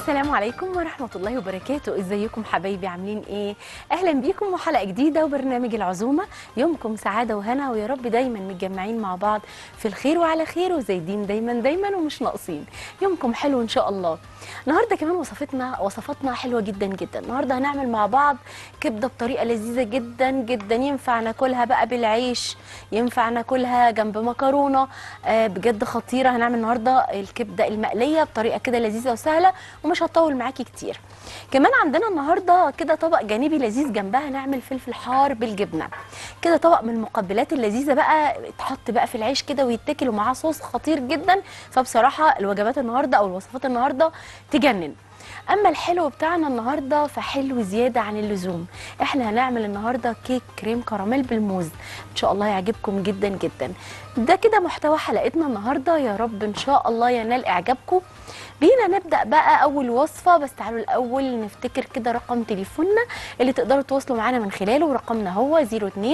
السلام عليكم ورحمة الله وبركاته ازيكم حبايبي عاملين ايه اهلا بيكم وحلقة جديدة وبرنامج العزومة يومكم سعادة وهنا ويا رب دايما متجمعين مع بعض في الخير وعلى خير وزايدين دايما دايما ومش ناقصين يومكم حلو ان شاء الله النهارده كمان وصفتنا وصفاتنا حلوة جدا جدا النهارده هنعمل مع بعض كبدة بطريقة لذيذة جدا جدا ينفع ناكلها بقى بالعيش ينفع ناكلها جنب مكرونة آه بجد خطيرة هنعمل النهارده الكبدة المقلية بطريقة كده لذيذة وسهلة ومش هطول معاكي كتير كمان عندنا النهارده كده طبق جانبي لذيذ جنبها نعمل فلفل حار بالجبنه كده طبق من المقبلات اللذيذه بقى يتحط بقى في العيش كده ويتاكل ومعاه صوص خطير جدا فبصراحه الوجبات النهارده او الوصفات النهارده تجنن اما الحلو بتاعنا النهارده فحلو زياده عن اللزوم احنا هنعمل النهارده كيك كريم كراميل بالموز ان شاء الله يعجبكم جدا جدا ده كده محتوى حلقتنا النهارده يا رب ان شاء الله ينال اعجابكم بينا نبدا بقى اول وصفه بس تعالوا الاول نفتكر كده رقم تليفوننا اللي تقدروا تواصلوا معانا من خلاله ورقمنا هو 02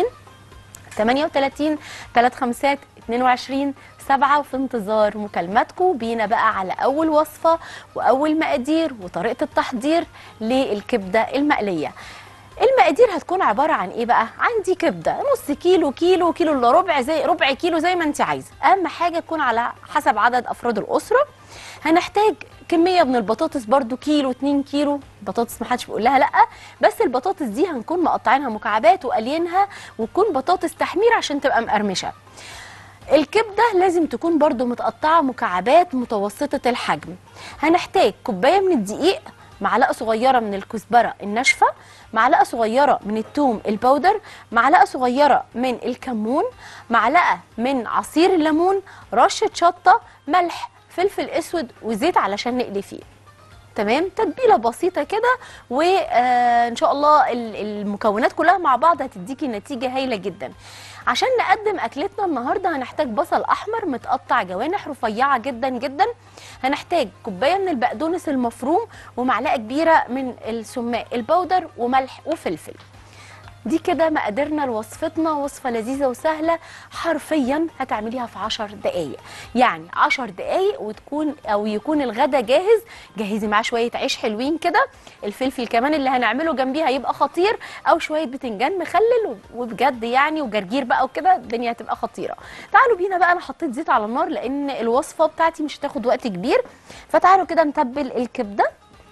38 35 22 سبعة وفي انتظار مكالماتكم بينا بقى على أول وصفة وأول مقادير وطريقة التحضير للكبدة المقلية المقادير هتكون عبارة عن ايه بقى؟ عندي كبدة نص كيلو كيلو كيلو الا ربع زي ربع كيلو زي ما انت عايزة أهم حاجة تكون على حسب عدد أفراد الأسرة هنحتاج كميه من البطاطس برده كيلو 2 كيلو بطاطس ما حدش بيقول لها لا بس البطاطس دي هنكون مقطعينها مكعبات وقليينها وتكون بطاطس تحمير عشان تبقى مقرمشه الكبده لازم تكون برده متقطعه مكعبات متوسطه الحجم هنحتاج كوبايه من الدقيق معلقه صغيره من الكزبره الناشفه معلقه صغيره من الثوم البودر معلقه صغيره من الكمون معلقه من عصير الليمون رشه شطه ملح فلفل اسود وزيت علشان نقلي فيه تمام تتبيله بسيطه كده وان شاء الله المكونات كلها مع بعض هتديكي نتيجه هايله جدا عشان نقدم اكلتنا النهارده هنحتاج بصل احمر متقطع جوانح رفيعه جدا جدا هنحتاج كوبايه من البقدونس المفروم ومعلقه كبيره من السماق البودر وملح وفلفل دي كده مقاديرنا لوصفتنا وصفة لذيذة وسهلة حرفيا هتعمليها في 10 دقايق يعني 10 دقايق وتكون او يكون الغدا جاهز جهزي معاه شوية عيش حلوين كده الفلفل كمان اللي هنعمله جنبيه هيبقى خطير او شوية بتنجان مخلل وبجد يعني وجرجير بقى وكده الدنيا هتبقى خطيرة تعالوا بينا بقى انا حطيت زيت على النار لان الوصفة بتاعتي مش هتاخد وقت كبير فتعالوا كده نتبل الكبده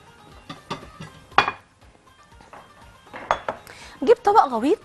نجيب طبق غويط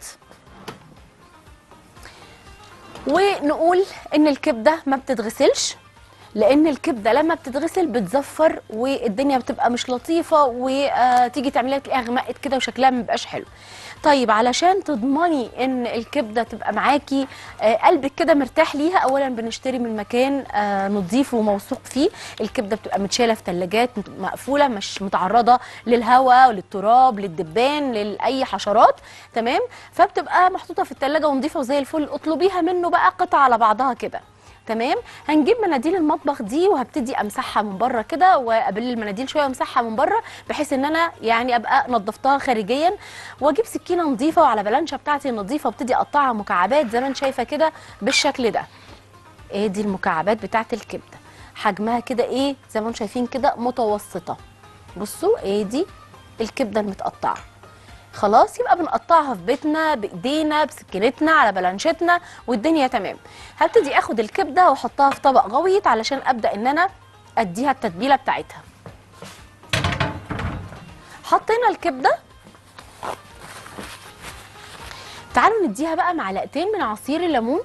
ونقول ان الكبده ما بتتغسلش لان الكبده لما بتتغسل بتزفر والدنيا بتبقى مش لطيفه وتيجي تعمليها تلاقيها غمقت كده وشكلها ما بيبقاش حلو طيب علشان تضمني ان الكبده تبقى معاكي قلبك كده مرتاح ليها اولا بنشتري من مكان نظيف وموثوق فيه الكبده بتبقى متشاله في ثلاجات مقفوله مش متعرضه للهواء وللتراب للدبان لاي حشرات تمام فبتبقى محطوطه في الثلاجه ونظيفه وزي الفل اطلبيها منه بقى قطع على بعضها كده تمام هنجيب مناديل المطبخ دي وهبتدي امسحها من بره كده وابل المناديل شويه وامسحها من بره بحيث ان انا يعني ابقى نظفتها خارجيا واجيب سكينه نظيفه وعلى بلانشه بتاعتي نظيفه وابتدي اقطعها مكعبات زي ما انت شايفه كده بالشكل ده ايه دي المكعبات بتاعت الكبده حجمها كده ايه زي ما انتم شايفين كده متوسطه بصوا ايه دي الكبده المتقطعه خلاص يبقى بنقطعها في بيتنا بايدينا بسكينتنا على بلانشتنا والدنيا تمام هبتدي اخد الكبده واحطها في طبق غويط علشان ابدا ان انا اديها التتبيله بتاعتها حطينا الكبده تعالوا نديها بقى معلقتين من عصير الليمون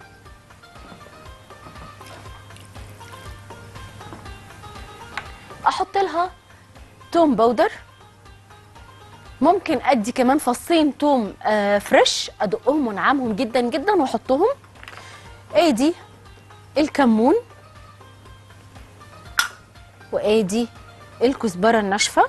احط لها توم بودر ممكن ادي كمان فصين توم آه فريش ادقهم وانعمهم جدا جدا واحطهم ادي الكمون وادي الكزبره الناشفه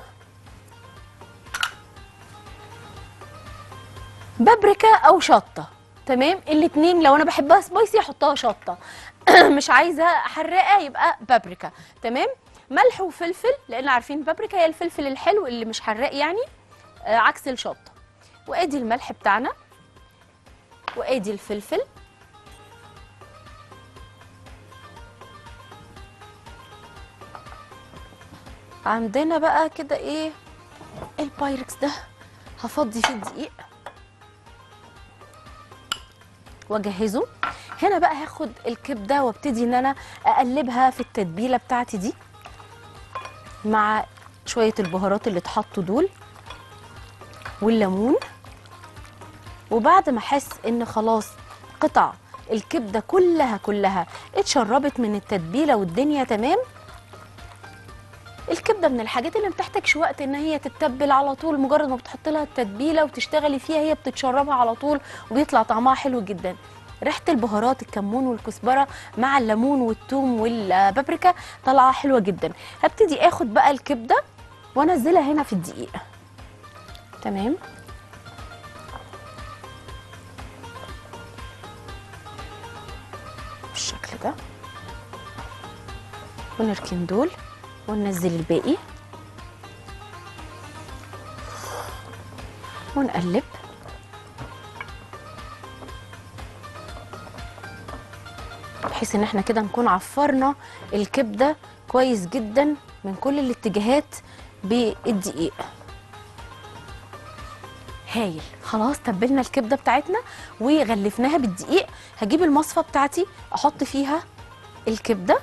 بابريكا او شطه تمام الاتنين لو انا بحبها سبايسي احطها شطه مش عايزه حراقه يبقى بابريكا تمام ملح وفلفل لان عارفين بابريكا هي الفلفل الحلو اللي مش حراق يعني آه عكس الشطه وادي الملح بتاعنا وادي الفلفل عندنا بقى كده ايه البايركس ده هفضي فيه الدقيق واجهزه هنا بقى هاخد الكبده وابتدي ان انا اقلبها في التتبيله بتاعتي دي مع شويه البهارات اللي اتحطوا دول والليمون وبعد ما احس ان خلاص قطع الكبده كلها كلها اتشربت من التتبيله والدنيا تمام الكبده من الحاجات اللي ما بتحتاجش وقت ان هي تتبل على طول مجرد ما بتحط لها التتبيله وتشتغلي فيها هي بتتشربها على طول وبيطلع طعمها حلو جدا ريحه البهارات الكمون والكزبره مع الليمون والثوم والبابريكا طالعه حلوه جدا هبتدي اخد بقى الكبده وانزلها هنا في الدقيق تمام بالشكل ده ونركن دول وننزل الباقي ونقلب بحيث ان احنا كده نكون عفرنا الكبده كويس جدا من كل الاتجاهات بالدقيق هايل خلاص تبلنا الكبده بتاعتنا وغلفناها بالدقيق هجيب المصفى بتاعتي احط فيها الكبده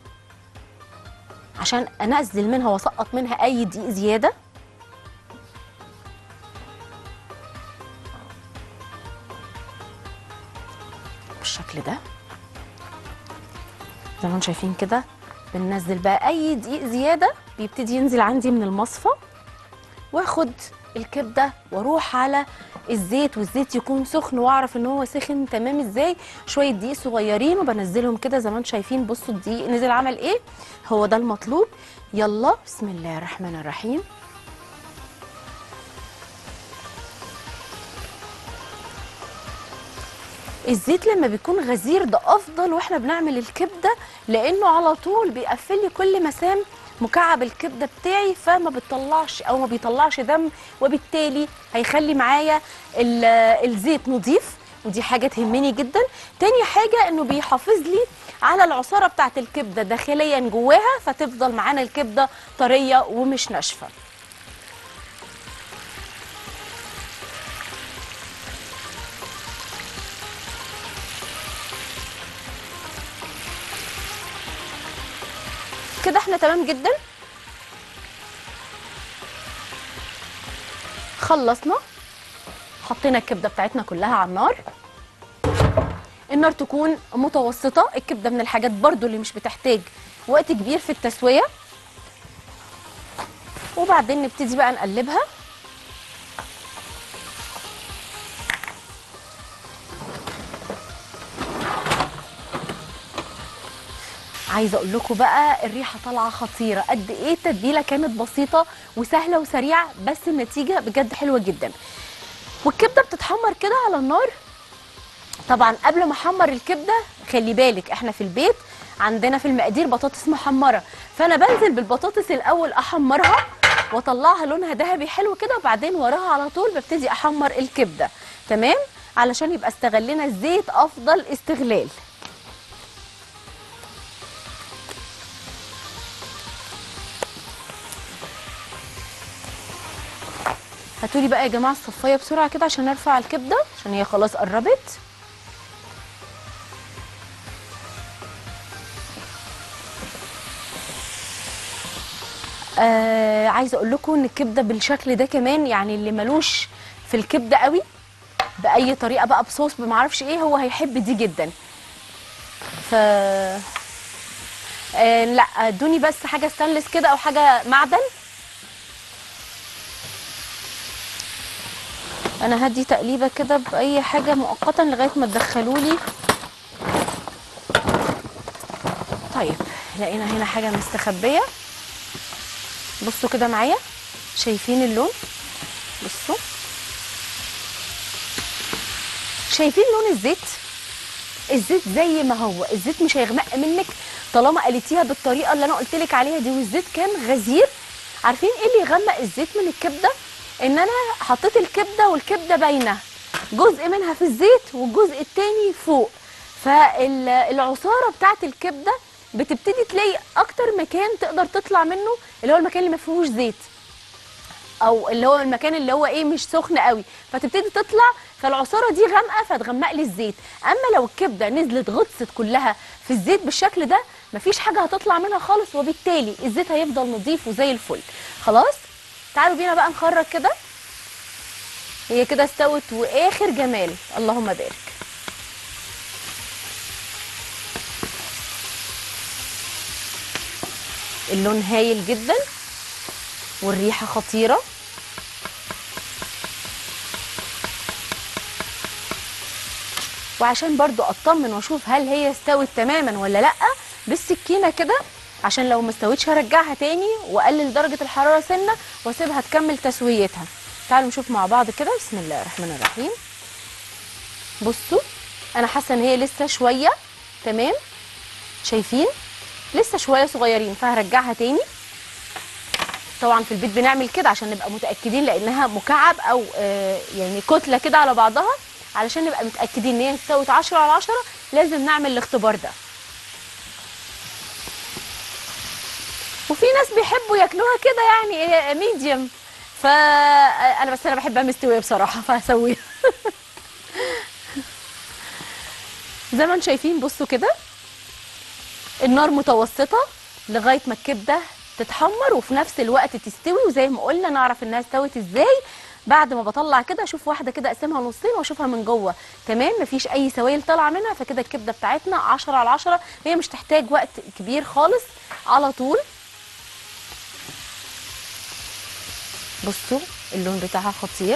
عشان انزل منها واسقط منها اي دقيق زياده بالشكل ده زي ما انتم شايفين كده بننزل بقى اي دقيق زياده بيبتدي ينزل عندي من المصفى واخد الكبده واروح على الزيت والزيت يكون سخن واعرف ان هو سخن تمام ازاي شويه دقيق صغيرين وبنزلهم كده زي ما انتم شايفين بصوا الدقيق نزل عمل ايه هو ده المطلوب يلا بسم الله الرحمن الرحيم الزيت لما بيكون غزير ده افضل واحنا بنعمل الكبده لانه على طول بيقفل لي كل مسام مكعب الكبده بتاعي فما بتطلعش او ما بيطلعش دم وبالتالي هيخلي معايا ال- الزيت نظيف ودي حاجه تهمني جدا تاني حاجه انه بيحافظ لي على العصاره بتاعت الكبده داخليا جواها فتفضل معانا الكبده طريه ومش ناشفه كده احنا تمام جدا خلصنا حطينا الكبده بتاعتنا كلها على النار النار تكون متوسطه الكبده من الحاجات برضو اللي مش بتحتاج وقت كبير في التسويه وبعدين نبتدي بقى نقلبها عايزه اقول لكم بقى الريحه طالعه خطيره قد ايه التتبيله كانت بسيطه وسهله وسريعه بس النتيجه بجد حلوه جدا والكبده بتتحمر كده على النار طبعا قبل ما احمر الكبده خلي بالك احنا في البيت عندنا في المقادير بطاطس محمره فانا بنزل بالبطاطس الاول احمرها واطلعها لونها ذهبي حلو كده وبعدين وراها على طول ببتدي احمر الكبده تمام علشان يبقى استغلنا الزيت افضل استغلال هاتولي بقى يا جماعه الصفايه بسرعه كده عشان ارفع الكبده عشان هي خلاص قربت آه عايزه اقول لكم ان الكبده بالشكل ده كمان يعني اللي ملوش في الكبده قوي باي طريقه بقى بصوص بمعرفش ايه هو هيحب دي جدا ف آه لا ادوني بس حاجه ستانلس كده او حاجه معدن انا هدي تقليبه كده باي حاجه مؤقتا لغايه ما تدخلوا لي طيب لقينا هنا حاجه مستخبيه بصوا كده معايا شايفين اللون بصوا شايفين لون الزيت الزيت زي ما هو الزيت مش هيغمق منك طالما قليتيها بالطريقه اللي انا قلت لك عليها دي والزيت كان غزير عارفين ايه اللي يغمق الزيت من الكبده ان انا حطيت الكبده والكبده باينه جزء منها في الزيت والجزء التاني فوق فالعصاره بتاعت الكبده بتبتدي تلاقي اكتر مكان تقدر تطلع منه اللي هو المكان اللي ما فيهوش زيت او اللي هو المكان اللي هو ايه مش سخن قوي فتبتدي تطلع فالعصاره دي غامقه فتغمق لي الزيت اما لو الكبده نزلت غطست كلها في الزيت بالشكل ده مفيش حاجه هتطلع منها خالص وبالتالي الزيت هيفضل نظيف وزي الفل خلاص تعالوا بينا بقى نخرج كده هي كده استوت واخر جمال اللهم بارك اللون هايل جدا والريحه خطيره وعشان برضو اطمن واشوف هل هي استوت تماما ولا لا بالسكينه كده عشان لو ما استوتش هرجعها تاني واقلل درجه الحراره سنه واسيبها تكمل تسويتها تعالوا نشوف مع بعض كده بسم الله الرحمن الرحيم بصوا انا حاسه ان هي لسه شويه تمام شايفين لسه شويه صغيرين فهرجعها تاني طبعا في البيت بنعمل كده عشان نبقى متاكدين لانها مكعب او آه يعني كتله كده على بعضها علشان نبقى متاكدين ان هي استوت 10 على 10 لازم نعمل الاختبار ده وفي ناس بيحبوا ياكلوها كده يعني ميديوم فانا بس انا بحبها مستويه بصراحه فهسويها زي ما انتم شايفين بصوا كده النار متوسطه لغايه ما الكبده تتحمر وفي نفس الوقت تستوي وزي ما قلنا نعرف انها استوت ازاي بعد ما بطلع كده اشوف واحده كده اقسمها نصين واشوفها من جوه تمام مفيش اي سوائل طالعه منها فكده الكبده بتاعتنا 10 على 10 هي مش تحتاج وقت كبير خالص على طول بصوا اللون بتاعها خطير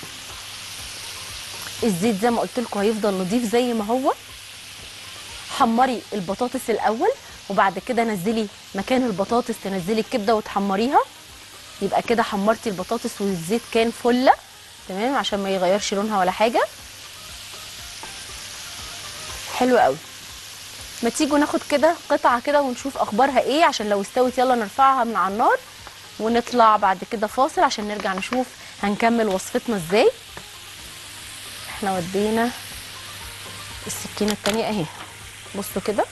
الزيت زي ما قلت لكم هيفضل نضيف زي ما هو حمري البطاطس الاول وبعد كده نزلي مكان البطاطس تنزلي الكبده وتحمريها يبقى كده حمرتي البطاطس والزيت كان فله تمام عشان ما يغيرش لونها ولا حاجه حلو قوي ما تيجوا ناخد كده قطعه كده ونشوف اخبارها ايه عشان لو استوت يلا نرفعها من على النار ونطلع بعد كده فاصل عشان نرجع نشوف هنكمل وصفتنا ازاي احنا ودينا السكينه التانية اهي بصوا كده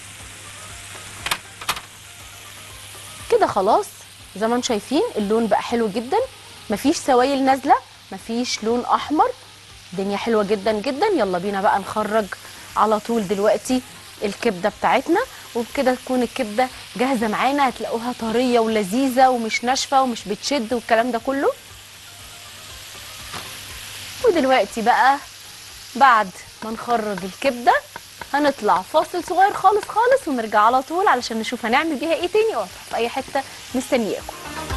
كده خلاص زي ما انتم شايفين اللون بقى حلو جدا مفيش سوائل نازله مفيش لون احمر الدنيا حلوه جدا جدا يلا بينا بقى نخرج على طول دلوقتي الكبده بتاعتنا وبكده تكون الكبده جاهزه معانا هتلاقوها طريه ولذيذه ومش ناشفه ومش بتشد والكلام ده كله ودلوقتي بقى بعد ما نخرج الكبده هنطلع فاصل صغير خالص خالص ونرجع على طول علشان نشوف هنعمل بيها ايه تاني او في اي حته مستنياكم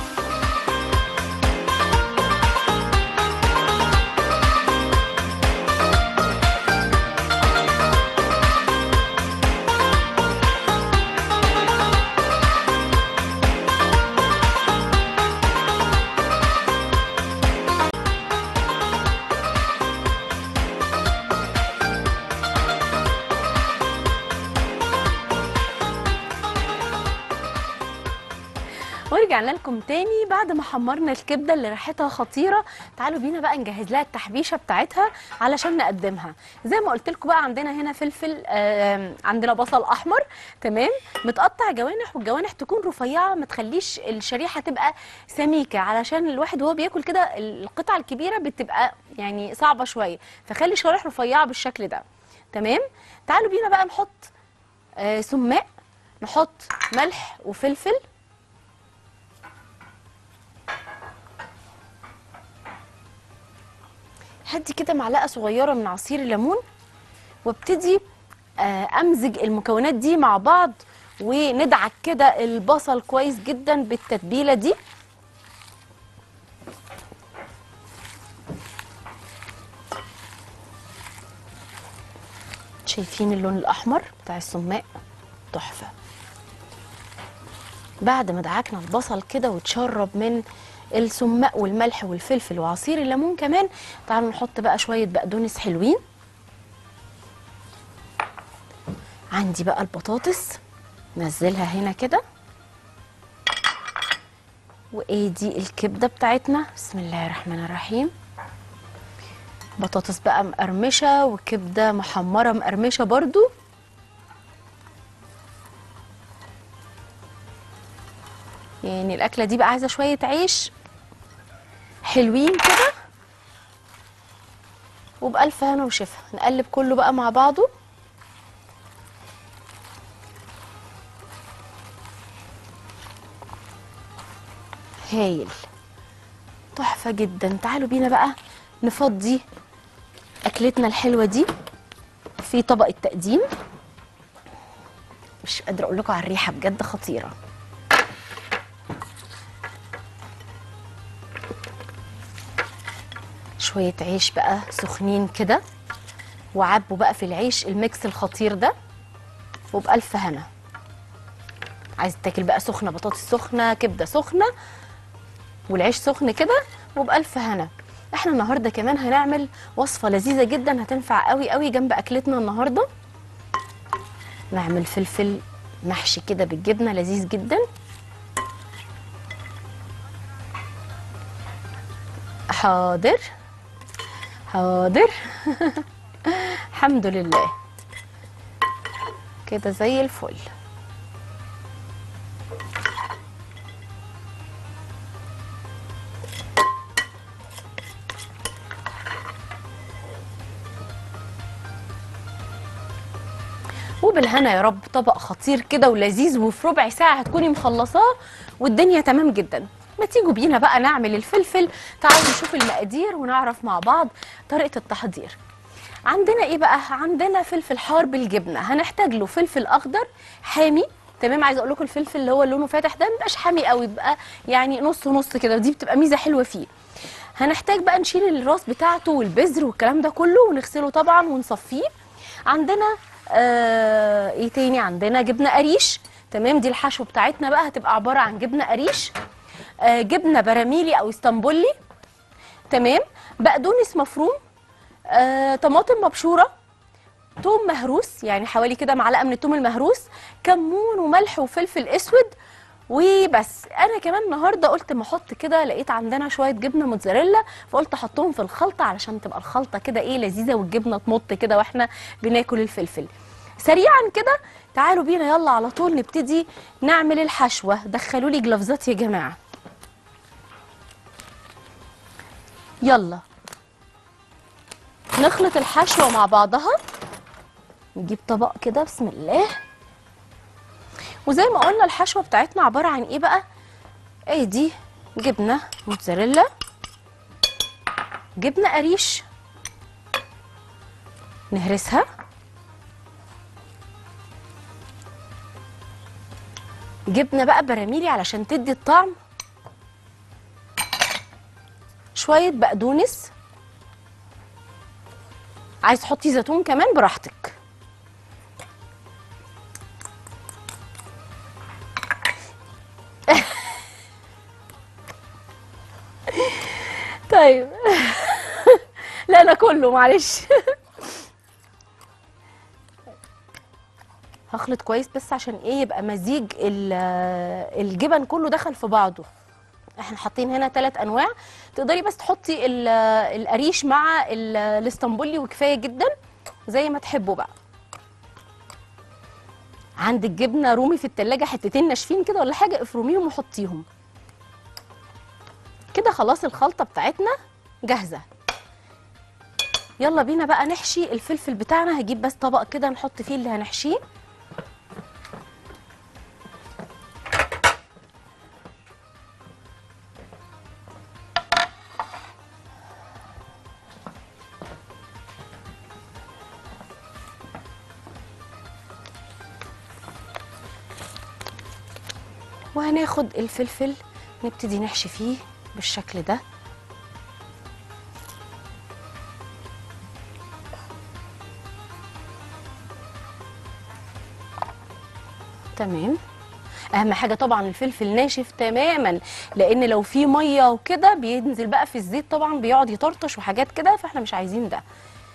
ورجعنا لكم تاني بعد ما حمرنا الكبده اللي ريحتها خطيره تعالوا بينا بقى نجهز لها التحبيشه بتاعتها علشان نقدمها زي ما قلت لكم بقى عندنا هنا فلفل آه عندنا بصل احمر تمام متقطع جوانح والجوانح تكون رفيعه ما تخليش الشريحه تبقى سميكه علشان الواحد وهو بياكل كده القطعه الكبيره بتبقى يعني صعبه شويه فخلي شرايح رفيعه بالشكل ده تمام تعالوا بينا بقى نحط آه سماق نحط ملح وفلفل هدي كده معلقه صغيره من عصير الليمون وابتدي امزج المكونات دي مع بعض وندعك كده البصل كويس جدا بالتتبيله دي شايفين اللون الاحمر بتاع السماق تحفه بعد ما دعكنا البصل كده وتشرب من السماق والملح والفلفل وعصير الليمون كمان تعالوا نحط بقى شويه بقدونس حلوين عندي بقى البطاطس نزلها هنا كده وادي الكبده بتاعتنا بسم الله الرحمن الرحيم بطاطس بقى مقرمشه وكبده محمره مقرمشه برضو يعني الاكله دي بقى عايزه شويه عيش حلوين كده وبألف هنا وشفا نقلب كله بقى مع بعضه هايل تحفة جدا تعالوا بينا بقى نفضي أكلتنا الحلوة دي في طبق التقديم مش قادرة أقول لكم على الريحة بجد خطيرة شوية عيش بقى سخنين كده وعبوا بقى في العيش الميكس الخطير ده وبألف هنا عايز تاكل بقى سخنة بطاطس سخنة كبدة سخنة والعيش سخن كده وبألف هنا احنا النهارده كمان هنعمل وصفة لذيذة جدا هتنفع قوي قوي جنب أكلتنا النهارده نعمل فلفل محشي كده بالجبنة لذيذ جدا حاضر حاضر الحمد لله كده زي الفل وبالهنا يا رب طبق خطير كده ولذيذ وفي ربع ساعة هتكوني مخلصاه والدنيا تمام جدا ما تيجوا بينا بقى نعمل الفلفل تعالوا نشوف المقادير ونعرف مع بعض طريقة التحضير عندنا ايه بقى عندنا فلفل حار بالجبنه هنحتاج له فلفل اخضر حامي تمام عايزه اقول لكم الفلفل اللي هو لونه فاتح ده مبيبقاش حامي قوي بيبقى يعني نص نص كده ودي بتبقى ميزه حلوه فيه هنحتاج بقى نشيل الراس بتاعته والبذر والكلام ده كله ونغسله طبعا ونصفيه عندنا آه ايه تاني عندنا جبنه قريش تمام دي الحشو بتاعتنا بقى هتبقى عباره عن جبنه قريش آه جبنه براميلي او اسطنبولي تمام بقدونس مفروم آه، طماطم مبشوره توم مهروس يعني حوالي كده معلقه من التوم المهروس كمون وملح وفلفل اسود وبس انا كمان النهارده قلت ما احط كده لقيت عندنا شويه جبنه موتزاريلا فقلت احطهم في الخلطه علشان تبقى الخلطه كده ايه لذيذه والجبنه تمط كده واحنا بناكل الفلفل سريعا كده تعالوا بينا يلا على طول نبتدي نعمل الحشوه دخلوا لي جلافزات يا جماعه يلا نخلط الحشوة مع بعضها نجيب طبق كده بسم الله وزي ما قلنا الحشوة بتاعتنا عبارة عن ايه بقى ايه دي جبنة موتزاريلا جبنة قريش نهرسها جبنة بقى براميلي علشان تدي الطعم شوية بقدونس عايز تحطي زيتون كمان براحتك طيب لا انا كله معلش هخلط كويس بس عشان ايه يبقى مزيج ال- الجبن كله دخل في بعضه احنا حاطين هنا ثلاث انواع تقدري بس تحطي ال- القريش مع ال- الاسطنبولي وكفايه جدا زي ما تحبوا بقى عندك جبنه رومي في التلاجة حتتين ناشفين كده ولا حاجه افرميهم وحطيهم كده خلاص الخلطه بتاعتنا جاهزه يلا بينا بقى نحشي الفلفل بتاعنا هجيب بس طبق كده نحط فيه اللي هنحشيه وهناخد الفلفل نبتدي نحشي فيه بالشكل ده تمام اهم حاجه طبعا الفلفل ناشف تماما لان لو في ميه وكده بينزل بقى في الزيت طبعا بيقعد يطرطش وحاجات كده فاحنا مش عايزين ده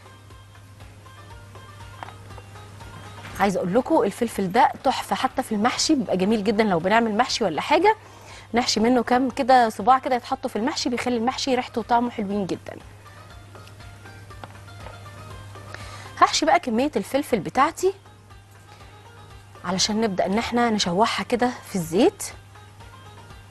عايزه اقول لكم الفلفل ده تحفه حتى في المحشي بيبقى جميل جدا لو بنعمل محشي ولا حاجه نحشي منه كام كده صباع كده يتحطوا في المحشي بيخلي المحشي ريحته وطعمه حلوين جدا هحشي بقى كميه الفلفل بتاعتي علشان نبدا ان احنا نشوحها كده في الزيت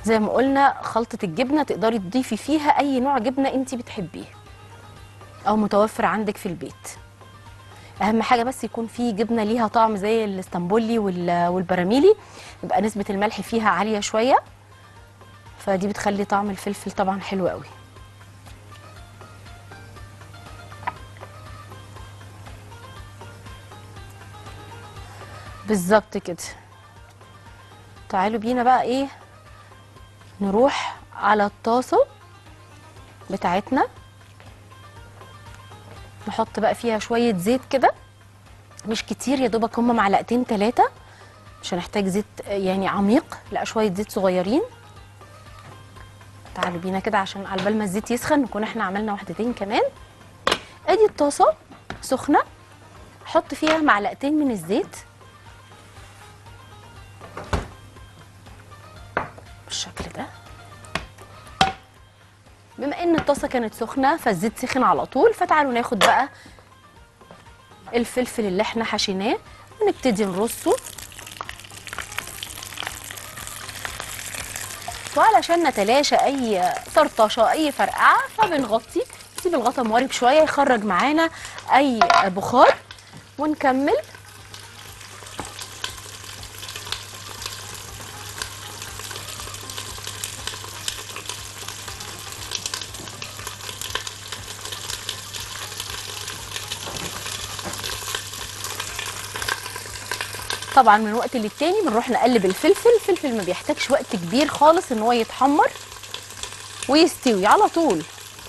زي ما قلنا خلطة الجبنة تقدري تضيفي فيها أي نوع جبنة أنت بتحبيه أو متوفر عندك في البيت أهم حاجة بس يكون في جبنة ليها طعم زي الاسطنبولي وال- والبراميلي يبقى نسبة الملح فيها عالية شوية فدي بتخلي طعم الفلفل طبعا حلو قوي بالظبط كده تعالوا بينا بقى ايه نروح على الطاسة بتاعتنا نحط بقى فيها شوية زيت كده مش كتير يا دوبك هما معلقتين تلاتة مش هنحتاج زيت يعني عميق لا شوية زيت صغيرين تعالوا بينا كده عشان على بال ما الزيت يسخن نكون احنا عملنا واحدتين كمان ادي الطاسة سخنة حط فيها معلقتين من الزيت بالشكل ده بما ان الطاسه كانت سخنه فالزيت سخن على طول فتعالوا ناخد بقى الفلفل اللي احنا حشيناه ونبتدي نرصه وعلشان نتلاشى اي طرطشه اي فرقعه فبنغطي نسيب الغطا موارب شويه يخرج معانا اي بخار ونكمل طبعا من وقت للتاني بنروح نقلب الفلفل الفلفل ما بيحتاجش وقت كبير خالص ان هو يتحمر ويستوي على طول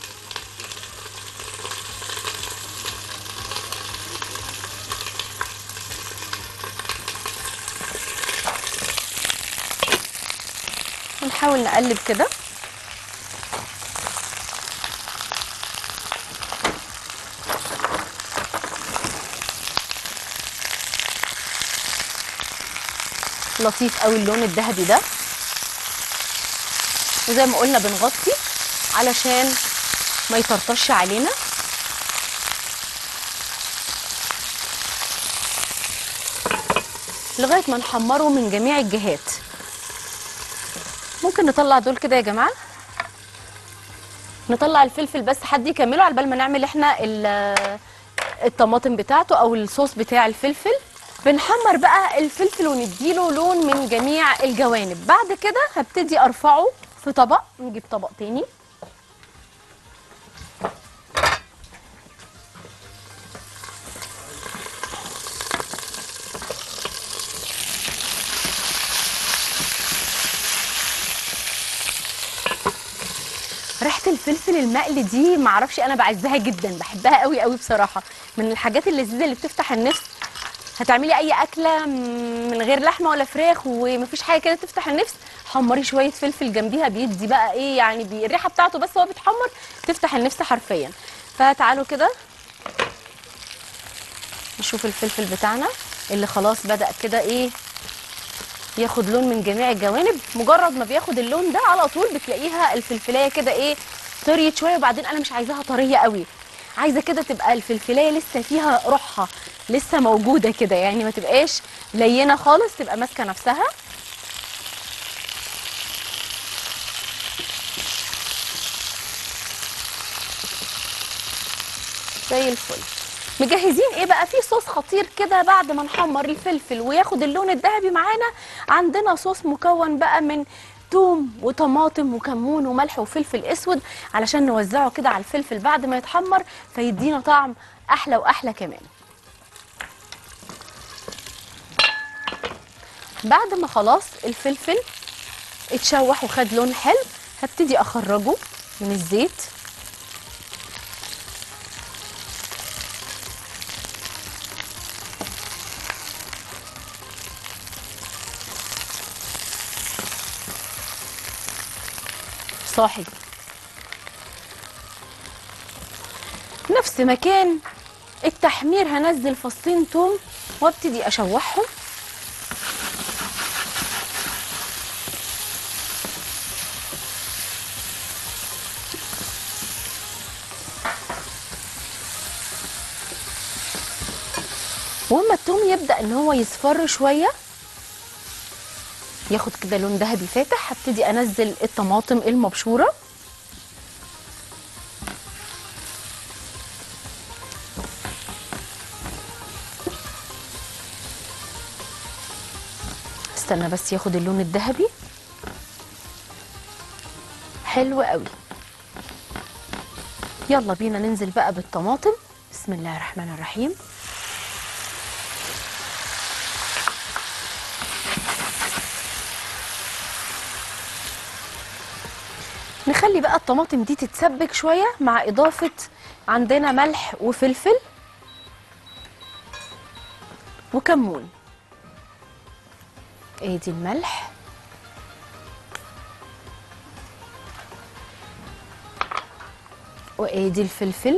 ونحاول نقلب كده لطيف قوي اللون الذهبي ده وزي ما قلنا بنغطي علشان ما يطرطش علينا لغايه ما نحمره من جميع الجهات ممكن نطلع دول كده يا جماعه نطلع الفلفل بس حد يكمله على بال ما نعمل احنا ال- الطماطم بتاعته او الصوص بتاع الفلفل بنحمر بقى الفلفل ونديله لون من جميع الجوانب بعد كده هبتدي ارفعه في طبق نجيب طبق تاني ريحه الفلفل المقلي دي معرفش انا بعزها جدا بحبها قوي قوي بصراحه من الحاجات اللذيذه اللي بتفتح النفس هتعملي اي اكله من غير لحمه ولا فراخ ومفيش حاجه كده تفتح النفس حمري شويه فلفل جنبيها بيدي بقى ايه يعني بي الريحه بتاعته بس هو بيتحمر تفتح النفس حرفيا فتعالوا كده نشوف الفلفل بتاعنا اللي خلاص بدا كده ايه ياخد لون من جميع الجوانب مجرد ما بياخد اللون ده على طول بتلاقيها الفلفلايه كده ايه طريت شويه وبعدين انا مش عايزاها طريه قوي عايزه كده تبقى الفلفلايه لسه فيها روحها لسه موجوده كده يعني ما تبقاش لينه خالص تبقى ماسكه نفسها زي الفل مجهزين ايه بقى في صوص خطير كده بعد ما نحمر الفلفل وياخد اللون الذهبي معانا عندنا صوص مكون بقى من توم وطماطم وكمون وملح وفلفل اسود علشان نوزعه كده على الفلفل بعد ما يتحمر فيدينا طعم احلى واحلى كمان بعد ما خلاص الفلفل اتشوح وخد لون حلو هبتدي اخرجه من الزيت صاحي نفس مكان التحمير هنزل فصين توم وابتدي اشوحهم واما التوم يبدا ان هو يصفر شويه ياخد كده لون ذهبي فاتح هبتدي انزل الطماطم المبشوره استنى بس ياخد اللون الذهبي حلو قوي يلا بينا ننزل بقى بالطماطم بسم الله الرحمن الرحيم نخلي بقى الطماطم دي تتسبك شوية مع إضافة عندنا ملح وفلفل وكمون ادي الملح وادي الفلفل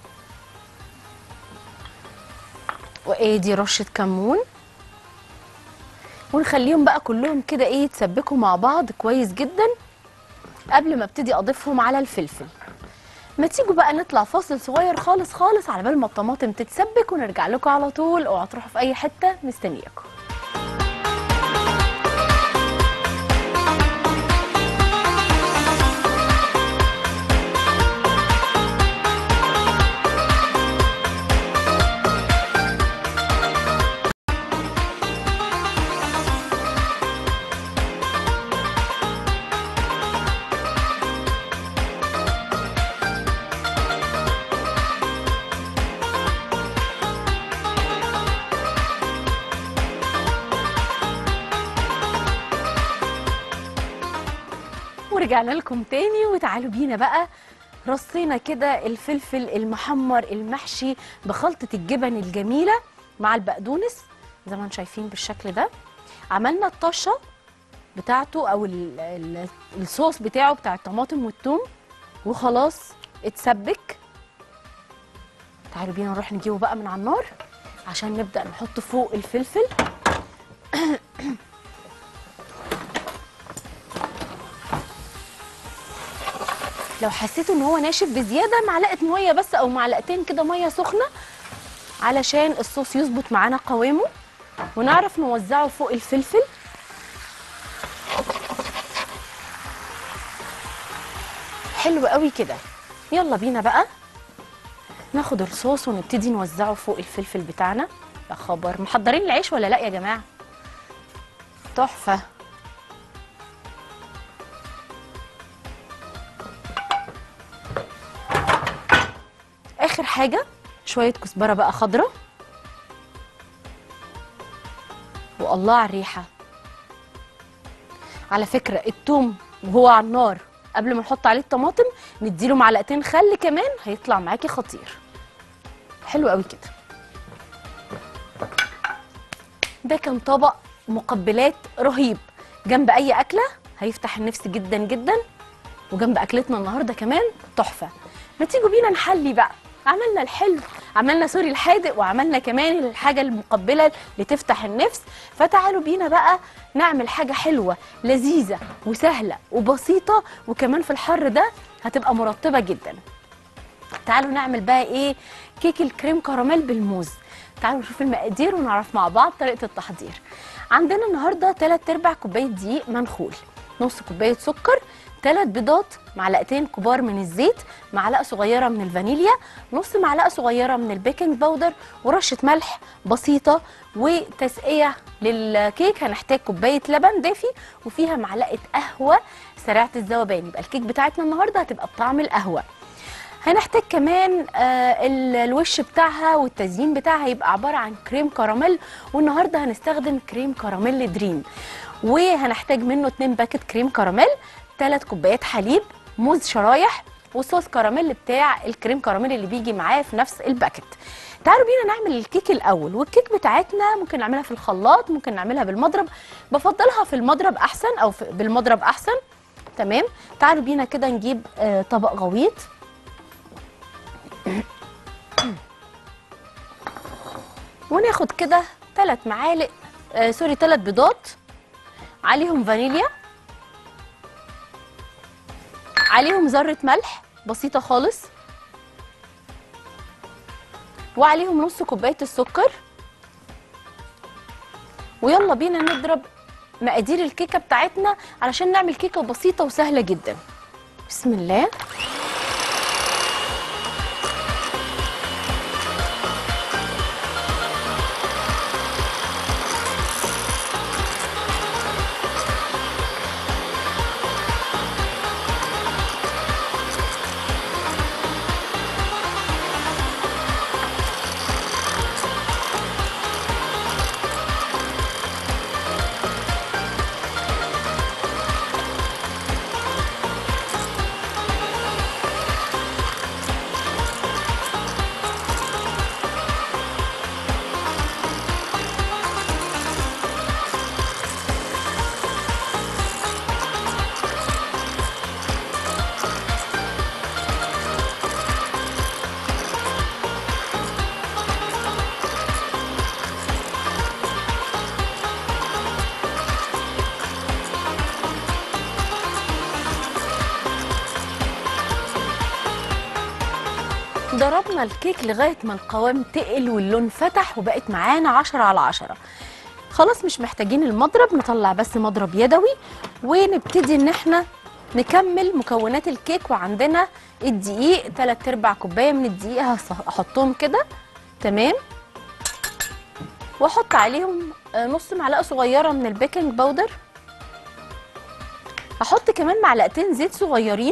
وادي رشة كمون ونخليهم بقى كلهم كده ايه يتسبكوا مع بعض كويس جدا قبل ما ابتدي اضيفهم على الفلفل ما تيجوا بقى نطلع فاصل صغير خالص خالص على بال ما الطماطم تتسبك ونرجع لكم على طول اوعوا تروحوا في اي حته مستنياكم ورجعنا لكم تاني وتعالوا بينا بقى رصينا كده الفلفل المحمر المحشي بخلطة الجبن الجميلة مع البقدونس زي ما انتم شايفين بالشكل ده عملنا الطشة بتاعته او ال- ال- الصوص بتاعه بتاع الطماطم والثوم وخلاص اتسبك تعالوا بينا نروح نجيبه بقى من على النار عشان نبدأ نحط فوق الفلفل لو حسيتوا ان هو ناشف بزياده معلقه ميه بس او معلقتين كده ميه سخنه علشان الصوص يظبط معانا قوامه ونعرف نوزعه فوق الفلفل حلو قوي كده يلا بينا بقى ناخد الصوص ونبتدي نوزعه فوق الفلفل بتاعنا يا خبر محضرين العيش ولا لا يا جماعه تحفه اخر حاجه شويه كزبره بقى خضراء والله على الريحه على فكره التوم وهو على النار قبل ما نحط عليه الطماطم نديله معلقتين خل كمان هيطلع معاكي خطير حلو قوي كده ده كان طبق مقبلات رهيب جنب اي اكله هيفتح النفس جدا جدا وجنب اكلتنا النهارده كمان تحفه ما تيجوا بينا نحلي بقى عملنا الحلو عملنا سوري الحادق وعملنا كمان الحاجه المقبله اللي تفتح النفس فتعالوا بينا بقى نعمل حاجه حلوه لذيذه وسهله وبسيطه وكمان في الحر ده هتبقى مرطبه جدا تعالوا نعمل بقى ايه كيك الكريم كراميل بالموز تعالوا نشوف المقادير ونعرف مع بعض طريقه التحضير عندنا النهارده 3 ارباع كوبايه دقيق منخول نص كوبايه سكر ثلاث بيضات معلقتين كبار من الزيت معلقه صغيره من الفانيليا نص معلقه صغيره من البيكنج باودر ورشه ملح بسيطه وتسقيه للكيك هنحتاج كوبايه لبن دافي وفيها معلقه قهوه سريعه الذوبان يبقى الكيك بتاعتنا النهارده هتبقى بطعم القهوه هنحتاج كمان آه ال- الوش بتاعها والتزيين بتاعها هيبقى عباره عن كريم كراميل والنهارده هنستخدم كريم كراميل دريم وهنحتاج منه 2 باكت كريم كراميل 3 كوبايات حليب موز شرايح وصوص كراميل بتاع الكريم كراميل اللي بيجي معاه في نفس الباكت تعالوا بينا نعمل الكيك الاول والكيك بتاعتنا ممكن نعملها في الخلاط ممكن نعملها بالمضرب بفضلها في المضرب احسن او في بالمضرب احسن تمام تعالوا بينا كده نجيب آه طبق غويط وناخد كده ثلاث معالق آه سوري ثلاث بيضات عليهم فانيليا عليهم ذرة ملح بسيطة خالص وعليهم نص كوباية السكر ويلا بينا نضرب مقادير الكيكه بتاعتنا علشان نعمل كيكه بسيطه وسهله جدا بسم الله ضربنا الكيك لغايه ما القوام تقل واللون فتح وبقت معانا 10 على 10 خلاص مش محتاجين المضرب نطلع بس مضرب يدوي ونبتدي ان احنا نكمل مكونات الكيك وعندنا الدقيق 3 ارباع كوبايه من الدقيق هص- هحطهم كده تمام واحط عليهم آه، نص معلقه صغيره من البيكنج باودر هحط كمان معلقتين زيت صغيرين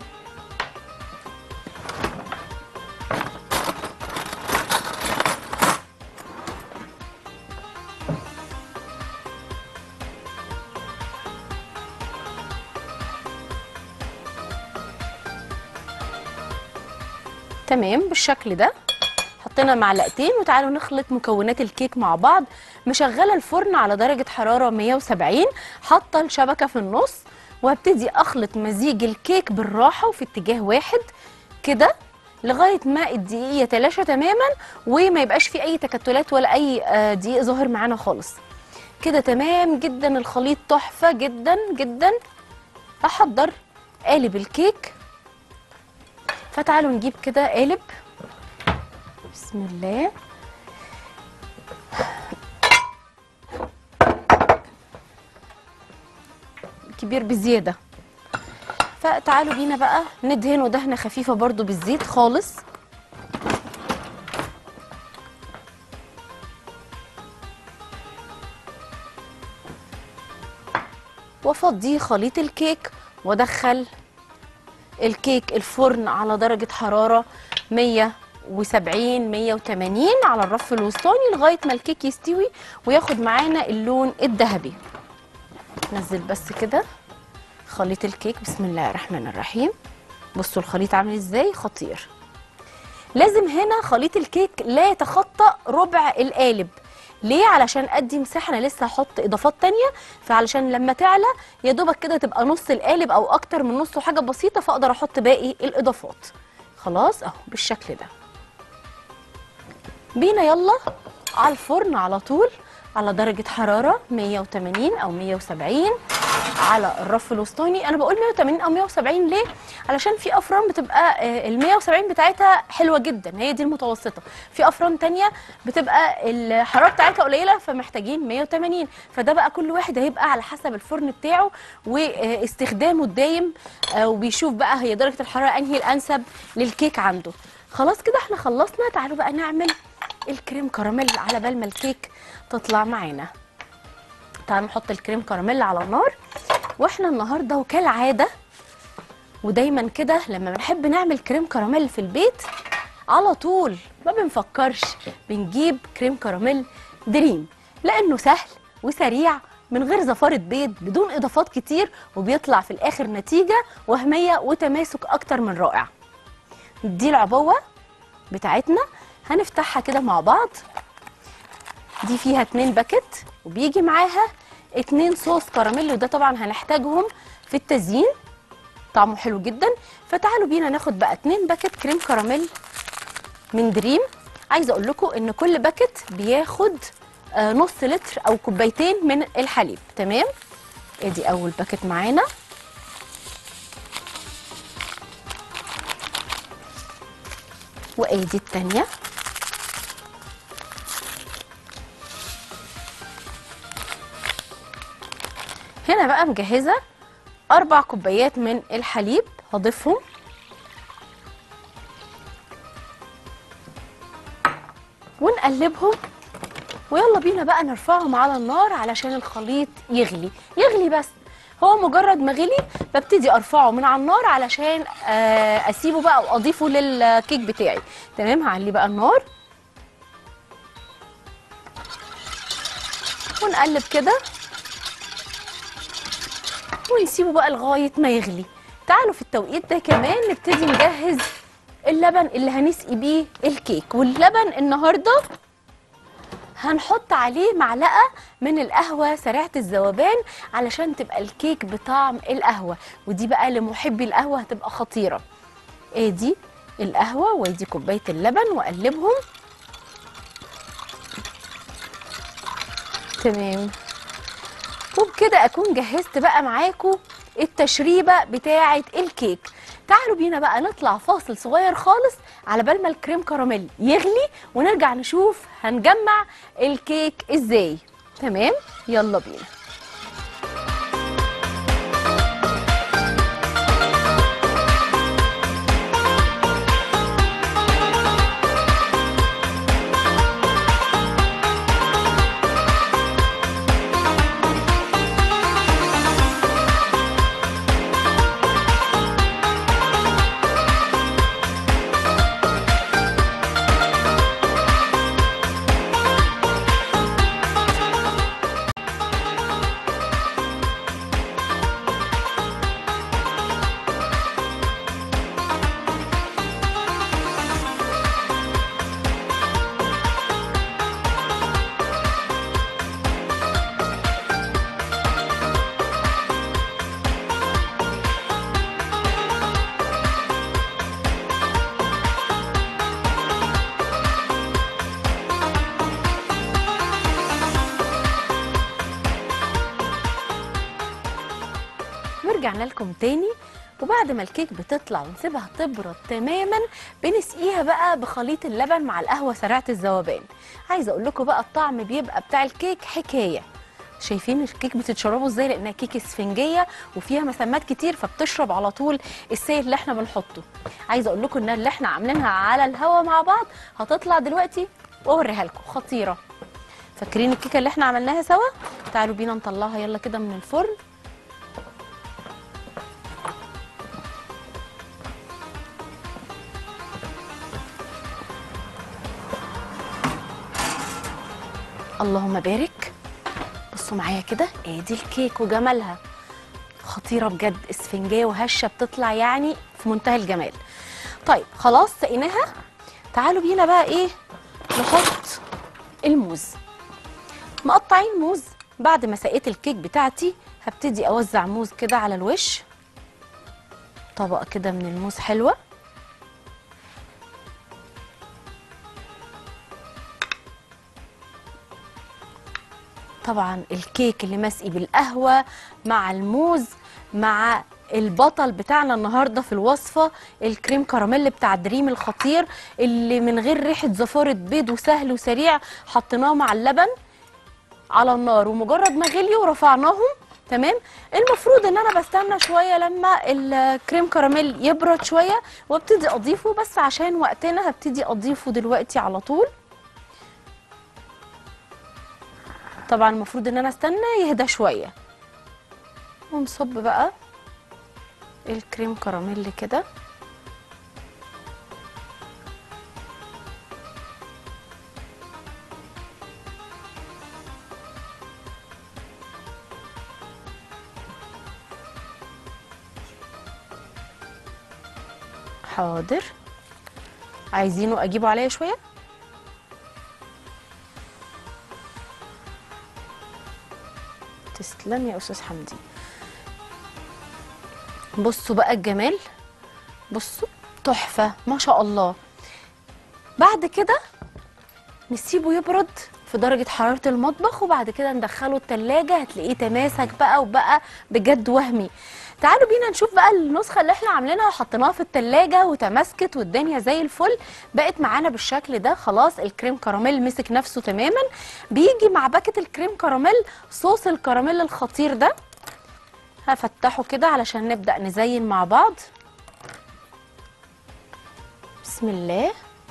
تمام بالشكل ده حطينا معلقتين وتعالوا نخلط مكونات الكيك مع بعض مشغله الفرن على درجه حراره 170 حاطه الشبكه في النص وهبتدي اخلط مزيج الكيك بالراحه وفي اتجاه واحد كده لغايه ما الدقيق يتلاشى تماما وما يبقاش فيه اي تكتلات ولا اي آه، دقيق ظاهر معانا خالص كده تمام جدا الخليط تحفه جدا جدا هحضر قالب الكيك فتعالوا نجيب كده قالب بسم الله كبير بزياده فتعالوا بينا بقى ندهنه دهنه خفيفه برضو بالزيت خالص وافضيه خليط الكيك وادخل الكيك الفرن على درجة حرارة 170 180 على الرف الوسطاني لغاية ما الكيك يستوي وياخد معانا اللون الذهبي نزل بس كده خليط الكيك بسم الله الرحمن الرحيم بصوا الخليط عامل ازاي خطير لازم هنا خليط الكيك لا يتخطى ربع القالب ليه علشان ادي مساحه انا لسه هحط اضافات تانية فعلشان لما تعلى يا دوبك كده تبقى نص القالب او اكتر من نصه حاجه بسيطه فاقدر احط باقي الاضافات خلاص اهو بالشكل ده بينا يلا على الفرن على طول على درجة حرارة 180 أو 170 على الرف الوسطاني أنا بقول 180 أو 170 ليه؟ علشان في أفران بتبقى آه، ال 170 بتاعتها حلوة جدا هي دي المتوسطة في أفران تانية بتبقى الحرارة بتاعتها قليلة فمحتاجين 180 فده بقى كل واحد هيبقى على حسب الفرن بتاعه واستخدامه الدايم آه، وبيشوف بقى هي درجة الحرارة أنهي الأنسب للكيك عنده خلاص كده احنا خلصنا تعالوا بقى نعمل الكريم كراميل على بال ما الكيك تطلع معانا تعالوا نحط الكريم كراميل على النار واحنا النهارده وكالعاده ودايما كده لما بنحب نعمل كريم كراميل في البيت على طول ما بنفكرش بنجيب كريم كراميل دريم لانه سهل وسريع من غير زفارة بيض بدون اضافات كتير وبيطلع في الاخر نتيجة وهمية وتماسك اكتر من رائع دي العبوة بتاعتنا هنفتحها كده مع بعض دي فيها اتنين باكت وبيجي معاها اتنين صوص كراميل وده طبعا هنحتاجهم في التزيين طعمه حلو جدا فتعالوا بينا ناخد بقى اتنين باكت كريم كراميل من دريم عايزه اقول لكم ان كل باكت بياخد آه، نص لتر او كوبايتين من الحليب تمام ادي اول باكت معانا وادي التانيه هنا بقى مجهزه اربع كوبايات من الحليب هضيفهم ونقلبهم ويلا بينا بقى نرفعهم على النار علشان الخليط يغلي يغلي بس هو مجرد ما غلي ببتدي ارفعه من على النار علشان آه، اسيبه بقى واضيفه للكيك بتاعي تمام هعلي بقى النار ونقلب كده ونسيبه بقى لغايه ما يغلي تعالوا في التوقيت ده كمان نبتدي نجهز اللبن اللي هنسقي بيه الكيك واللبن النهارده هنحط عليه معلقه من القهوه سريعه الذوبان علشان تبقى الكيك بطعم القهوه ودي بقى لمحبي القهوه هتبقى خطيره ادي القهوه وادي كوبايه اللبن واقلبهم تمام وبكده اكون جهزت بقى معاكم التشريبه بتاعه الكيك تعالوا بينا بقى نطلع فاصل صغير خالص على بال ما الكريم كراميل يغلي ونرجع نشوف هنجمع الكيك ازاي تمام يلا بينا ورجعنا لكم تاني وبعد ما الكيك بتطلع ونسيبها تبرد تماما بنسقيها بقى بخليط اللبن مع القهوه سريعه الذوبان عايزه اقول لكم بقى الطعم بيبقى بتاع الكيك حكايه شايفين الكيك بتتشربوا ازاي لانها كيك اسفنجيه وفيها مسامات كتير فبتشرب على طول السائل اللي احنا بنحطه عايزه اقول لكم ان اللي احنا عاملينها على الهوا مع بعض هتطلع دلوقتي واوريها لكم خطيره فاكرين الكيكه اللي احنا عملناها سوا تعالوا بينا نطلعها يلا كده من الفرن اللهم بارك بصوا معايا كده ادي الكيك وجمالها خطيره بجد اسفنجيه وهشه بتطلع يعني في منتهى الجمال طيب خلاص سقيناها تعالوا بينا بقى ايه نحط الموز مقطعين موز بعد ما سقيت الكيك بتاعتي هبتدي اوزع موز كده على الوش طبقه كده من الموز حلوه طبعا الكيك اللي مسقي بالقهوه مع الموز مع البطل بتاعنا النهارده في الوصفه الكريم كراميل بتاع دريم الخطير اللي من غير ريحه زفاره بيض وسهل وسريع حطيناه مع اللبن على النار ومجرد ما غليوا ورفعناهم تمام المفروض ان انا بستنى شويه لما الكريم كراميل يبرد شويه وابتدي اضيفه بس عشان وقتنا هبتدي اضيفه دلوقتي على طول طبعا المفروض ان انا استنى يهدى شويه ونصب بقى الكريم كراميل كده حاضر عايزينه اجيبه عليا شويه تسلم يا استاذ حمدي بصوا بقى الجمال بصوا تحفه ما شاء الله بعد كده نسيبه يبرد في درجة حرارة المطبخ وبعد كده ندخله التلاجة هتلاقيه تماسك بقى وبقى بجد وهمي تعالوا بينا نشوف بقى النسخة اللي احنا عاملينها وحطيناها في التلاجة وتماسكت والدنيا زي الفل بقت معانا بالشكل ده خلاص الكريم كراميل مسك نفسه تماما بيجي مع باكت الكريم كراميل صوص الكراميل الخطير ده هفتحه كده علشان نبدأ نزين مع بعض بسم الله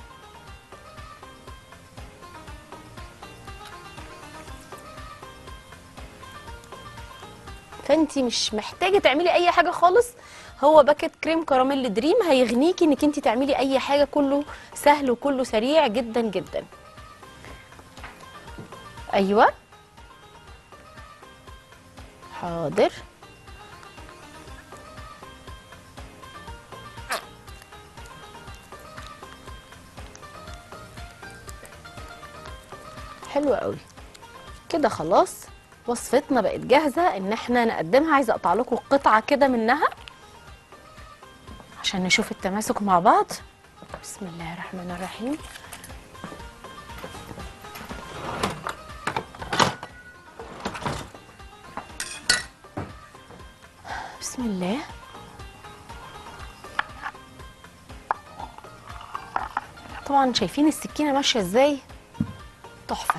فانتي مش محتاجه تعملي اي حاجه خالص هو باكت كريم كراميل دريم هيغنيكي انك انت تعملي اي حاجه كله سهل وكله سريع جدا جدا ايوه حاضر حلو قوي كده خلاص وصفتنا بقت جاهزه ان احنا نقدمها عايزه اقطع لكم قطعه كده منها عشان نشوف التماسك مع بعض بسم الله الرحمن الرحيم بسم الله طبعا شايفين السكينه ماشيه ازاي تحفه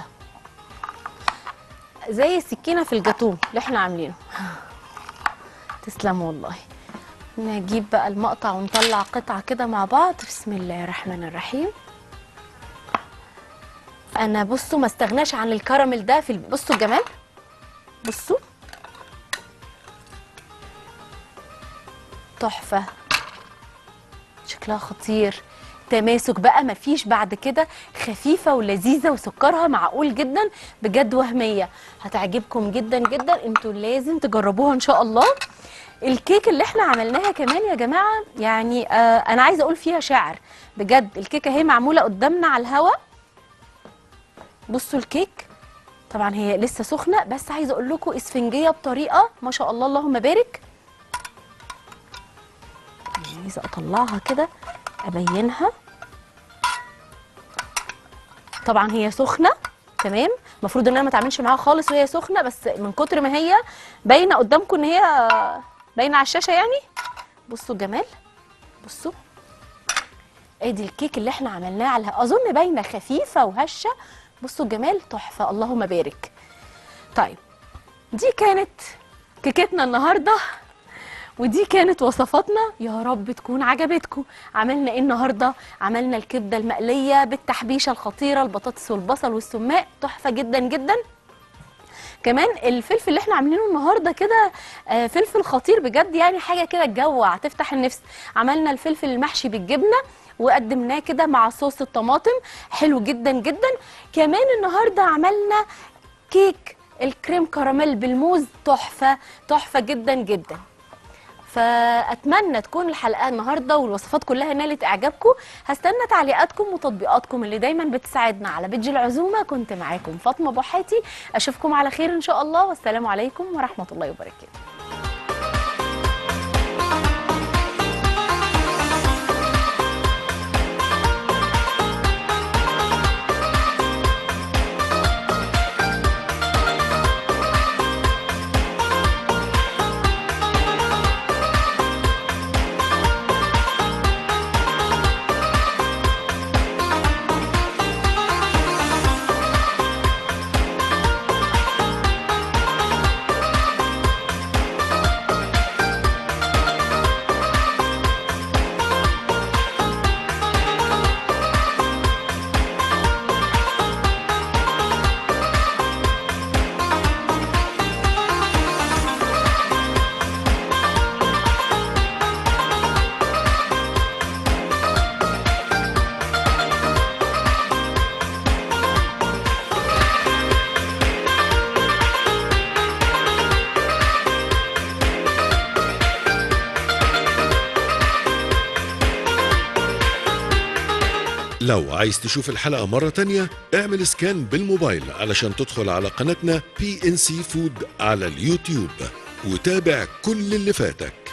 زي السكينه في الجاتوه اللي احنا عاملينه تسلموا والله نجيب بقى المقطع ونطلع قطعه كده مع بعض بسم الله الرحمن الرحيم انا بصوا ما استغناش عن الكراميل ده في الب- بصوا الجمال بصوا تحفه شكلها خطير تماسك بقى مفيش بعد كده خفيفة ولذيذة وسكرها معقول جدا بجد وهمية هتعجبكم جدا جدا انتوا لازم تجربوها ان شاء الله الكيك اللي احنا عملناها كمان يا جماعة يعني آه انا عايزة اقول فيها شعر بجد الكيكة هي معمولة قدامنا على الهوا بصوا الكيك طبعا هي لسه سخنة بس عايزة اقول لكم اسفنجية بطريقة ما شاء الله اللهم بارك عايزه اطلعها كده ابينها طبعا هي سخنه تمام المفروض ان انا ما اتعاملش معاها خالص وهي سخنه بس من كتر ما هي باينه قدامكم ان هي باينه على الشاشه يعني بصوا الجمال بصوا ادي الكيك اللي احنا عملناه على اظن باينه خفيفه وهشه بصوا الجمال تحفه اللهم بارك طيب دي كانت كيكتنا النهارده ودي كانت وصفاتنا يا رب تكون عجبتكم عملنا ايه النهارده عملنا الكبده المقليه بالتحبيشه الخطيره البطاطس والبصل والسماق تحفه جدا جدا كمان الفلفل اللي احنا عاملينه النهارده كده آه، فلفل خطير بجد يعني حاجه كده تجوع تفتح النفس عملنا الفلفل المحشي بالجبنه وقدمناه كده مع صوص الطماطم حلو جدا جدا كمان النهارده عملنا كيك الكريم كراميل بالموز تحفه تحفه جدا جدا فاتمنى تكون الحلقه النهارده والوصفات كلها نالت اعجابكم هستنى تعليقاتكم وتطبيقاتكم اللي دايما بتساعدنا على بيدج العزومه كنت معاكم فاطمه بوحاتي اشوفكم على خير ان شاء الله والسلام عليكم ورحمه الله وبركاته لو عايز تشوف الحلقة مرة تانية اعمل سكان بالموبايل علشان تدخل على قناتنا بي ان سي فود على اليوتيوب وتابع كل اللي فاتك